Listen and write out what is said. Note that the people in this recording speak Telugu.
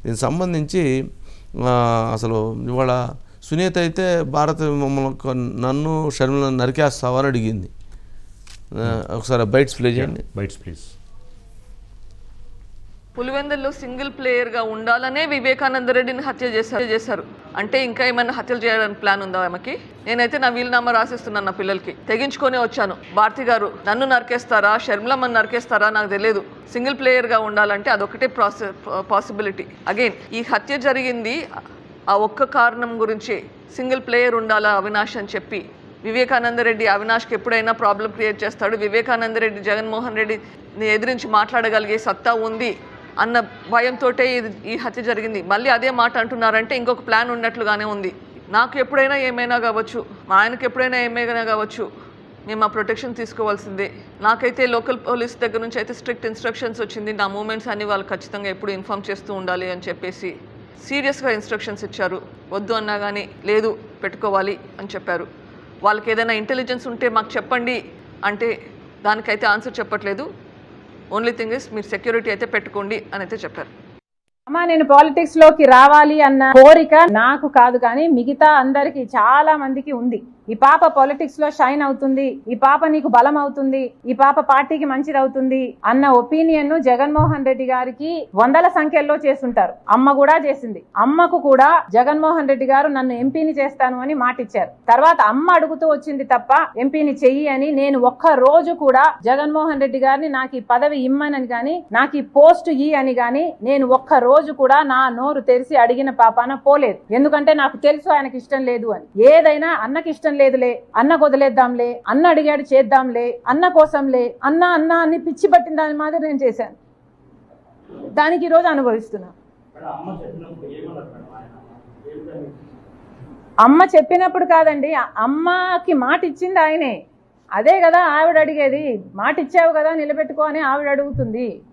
దీనికి సంబంధించి ఆ, అసలు ఇవాళ సునీత అయితే భారత మమ్మల్ని కొ- నన్ను షర్మిలను నరికేస్తావా అని అడిగింది ఆ, ఒకసారి బైట్స్ ప్లే చేయండి బైట్స్ ప్లీజ్ పులివెందుల్లో సింగిల్ ప్లేయర్ గా ఉండాలనే వివేకానంద రెడ్డిని హత్య చేశారు చేశారు అంటే ఇంకా ఏమైనా హత్యలు చేయడానికి ప్లాన్ ఉందా ఆమెకి నేనైతే నా వీలునామా రాసిస్తున్నాను నా పిల్లలకి తెగించుకొని వచ్చాను భారతి గారు నన్ను నరికేస్తారా షర్మిలమ్మని నరికేస్తారా నాకు తెలియదు సింగిల్ ప్లేయర్ గా ఉండాలంటే అదొకటే ప్రాసె పాసిబిలిటీ అగైన్ ఈ హత్య జరిగింది ఆ ఒక్క కారణం గురించి సింగిల్ ప్లేయర్ ఉండాలా అవినాష్ అని చెప్పి వివేకానంద రెడ్డి అవినాష్కి ఎప్పుడైనా ప్రాబ్లం క్రియేట్ చేస్తాడు వివేకానంద రెడ్డి జగన్మోహన్ రెడ్డిని ఎదిరించి మాట్లాడగలిగే సత్తా ఉంది అన్న భయంతో ఇది ఈ హత్య జరిగింది మళ్ళీ అదే మాట అంటున్నారంటే ఇంకొక ప్లాన్ ఉన్నట్లుగానే ఉంది నాకు ఎప్పుడైనా ఏమైనా కావచ్చు మా ఆయనకి ఎప్పుడైనా ఏమైనా కావచ్చు మేము ఆ ప్రొటెక్షన్ తీసుకోవాల్సిందే నాకైతే లోకల్ పోలీస్ దగ్గర నుంచి అయితే స్ట్రిక్ట్ ఇన్స్ట్రక్షన్స్ వచ్చింది నా మూమెంట్స్ అన్ని వాళ్ళు ఖచ్చితంగా ఎప్పుడు ఇన్ఫామ్ చేస్తూ ఉండాలి అని చెప్పేసి సీరియస్గా ఇన్స్ట్రక్షన్స్ ఇచ్చారు వద్దు అన్నా కానీ లేదు పెట్టుకోవాలి అని చెప్పారు వాళ్ళకి ఏదైనా ఇంటెలిజెన్స్ ఉంటే మాకు చెప్పండి అంటే దానికైతే ఆన్సర్ చెప్పట్లేదు ఓన్లీ థింగ్ ఇస్ మీరు సెక్యూరిటీ అయితే పెట్టుకోండి అని అయితే చెప్పారు అమ్మా నేను పాలిటిక్స్ లోకి రావాలి అన్న కోరిక నాకు కాదు కానీ మిగతా అందరికి చాలా మందికి ఉంది ఈ పాప పాలిటిక్స్ లో షైన్ అవుతుంది ఈ పాప నీకు బలం అవుతుంది ఈ పాప పార్టీకి మంచిది అవుతుంది అన్న ఒపీనియన్ ను జగన్మోహన్ రెడ్డి గారికి వందల సంఖ్యలో చేస్తుంటారు అమ్మ కూడా చేసింది అమ్మకు కూడా జగన్మోహన్ రెడ్డి గారు నన్ను ఎంపీని చేస్తాను అని మాట ఇచ్చారు తర్వాత అమ్మ అడుగుతూ వచ్చింది తప్ప ఎంపీని చెయ్యి అని నేను ఒక్క రోజు కూడా జగన్మోహన్ రెడ్డి గారిని నాకు ఈ పదవి ఇమ్మనని గాని నాకు ఈ పోస్ట్ ఇ అని గాని నేను ఒక్క రోజు కూడా నా నోరు తెరిచి అడిగిన పాపాన పోలేదు ఎందుకంటే నాకు తెలుసు ఆయనకి ఇష్టం లేదు అని ఏదైనా అన్నకి ఇష్టం లేదులే అన్నకు వదిలేద్దాంలే అన్న అడిగాడు చేద్దాంలే అన్న కోసంలే అన్న అన్న అని పిచ్చి పట్టిన దాని మాదిరి నేను చేశాను దానికి ఈరోజు అనుభవిస్తున్నా అమ్మ చెప్పినప్పుడు కాదండి అ- అమ్మకి మాట ఇచ్చింది ఆయనే అదే కదా ఆవిడ అడిగేది మాట ఇచ్చావు కదా నిలబెట్టుకో అని ఆవిడ అడుగుతుంది